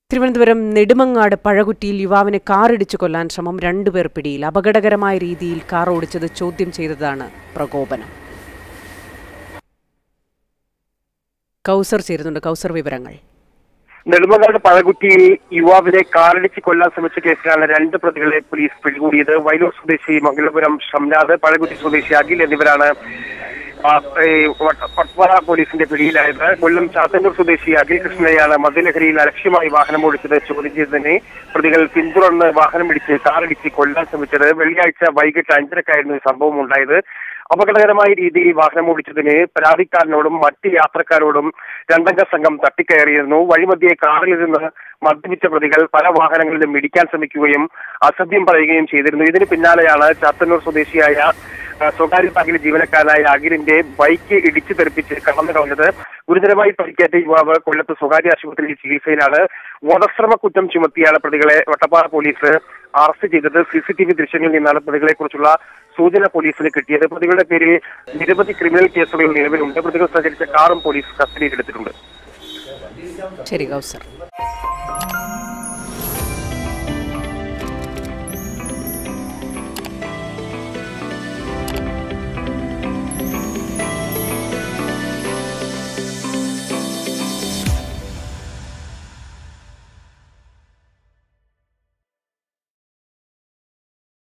തിരുവനന്തപുരം നെടുമങ്ങാട് പഴകുറ്റിയിൽ യുവാവിനെ കാറിടിച്ചു കൊല്ലാൻ ശ്രമം രണ്ടുപേർ പിടിയിൽ അപകടകരമായ രീതിയിൽ കാർ ഓടിച്ചത് ചോദ്യം ചെയ്തതാണ് പ്രകോപനം കൗസർ ചേരുന്നുണ്ട് കൗസർ വിവരങ്ങൾ നെടുമങ്ങാട് പഴകുറ്റിയിൽ യുവാവിനെ കാറിടിച്ച് കൊല്ലാൻ ശ്രമിച്ച കേസിലാണ് രണ്ട് പ്രതികളെ പോലീസ് പിടികൂടിയത് വയലൂർ സ്വദേശി മംഗലപുരം ഷംനാഥ് പഴകുറ്റി സ്വദേശി അഖിൽ എന്നിവരാണ് ആ, ഈ വട്ട- പട്പാറ പോലീസിന്റെ പിടിയിലായത് കൊല്ലം ചാത്തന്നൂർ സ്വദേശി അഖിൽ കൃഷ്ണനെയാണ് മദ്യലഹരിയിൽ അലക്ഷ്യമായി വാഹനം ഓടിച്ചത് ചോദ്യം ചെയ്തതിനെ പ്രതികൾ പിന്തുടർന്ന് വാഹനം ഇടിച്ച് കാറിടിച്ച് കൊല്ലാൻ ശ്രമിച്ചത് വെള്ളിയാഴ്ച വൈകിട്ട് അഞ്ചരക്കായിരുന്നു ഈ സംഭവം ഉണ്ടായത് അപകടകരമായ രീതിയിൽ വാഹനം ഓടിച്ചതിന് പരാതിക്കാരനോടും മറ്റ് യാത്രക്കാരോടും രണ്ടംഗ സംഘം തട്ടിക്കയറിയിരുന്നു വഴിമധ്യേ കാറിലിരുന്ന് മദ്യപിച്ച പ്രതികൾ പല വാഹനങ്ങളിലും ഇടിക്കാൻ ശ്രമിക്കുകയും അസഭ്യം പറയുകയും ചെയ്തിരുന്നു ഇതിന് പിന്നാലെയാണ് ചാത്തന്നൂർ സ്വദേശിയായ ആ, സ്വകാര്യ ബാങ്കിലെ ജീവനക്കാരനായ അഖിലിന്റെ ബൈക്ക് ഇടിച്ചു തെറിപ്പിച്ച് കടന്നു കളഞ്ഞത് ഗുരുതരമായി പരിക്കേറ്റ യുവാവ് കൊല്ലത്ത് സ്വകാര്യ ആശുപത്രിയിൽ ചികിത്സയിലാണ് വധശ്രമ കുറ്റം ചുമത്തിയാണ് പ്രതികളെ വട്ടപ്പാറ പോലീസ് അറസ്റ്റ് ചെയ്തത് സി സി ടി വി ദൃശ്യങ്ങളിൽ നിന്നാണ് പ്രതികളെ കുറിച്ചുള്ള സൂചന പോലീസിന് കിട്ടിയത് പ്രതികളുടെ പേരിൽ നിരവധി ക്രിമിനൽ കേസുകൾ നിലവിലുണ്ട് പ്രതികൾ സഞ്ചരിച്ച കാറും പോലീസ് കസ്റ്റഡിയിലെടുത്തിട്ടുണ്ട് ശരി കൗസർ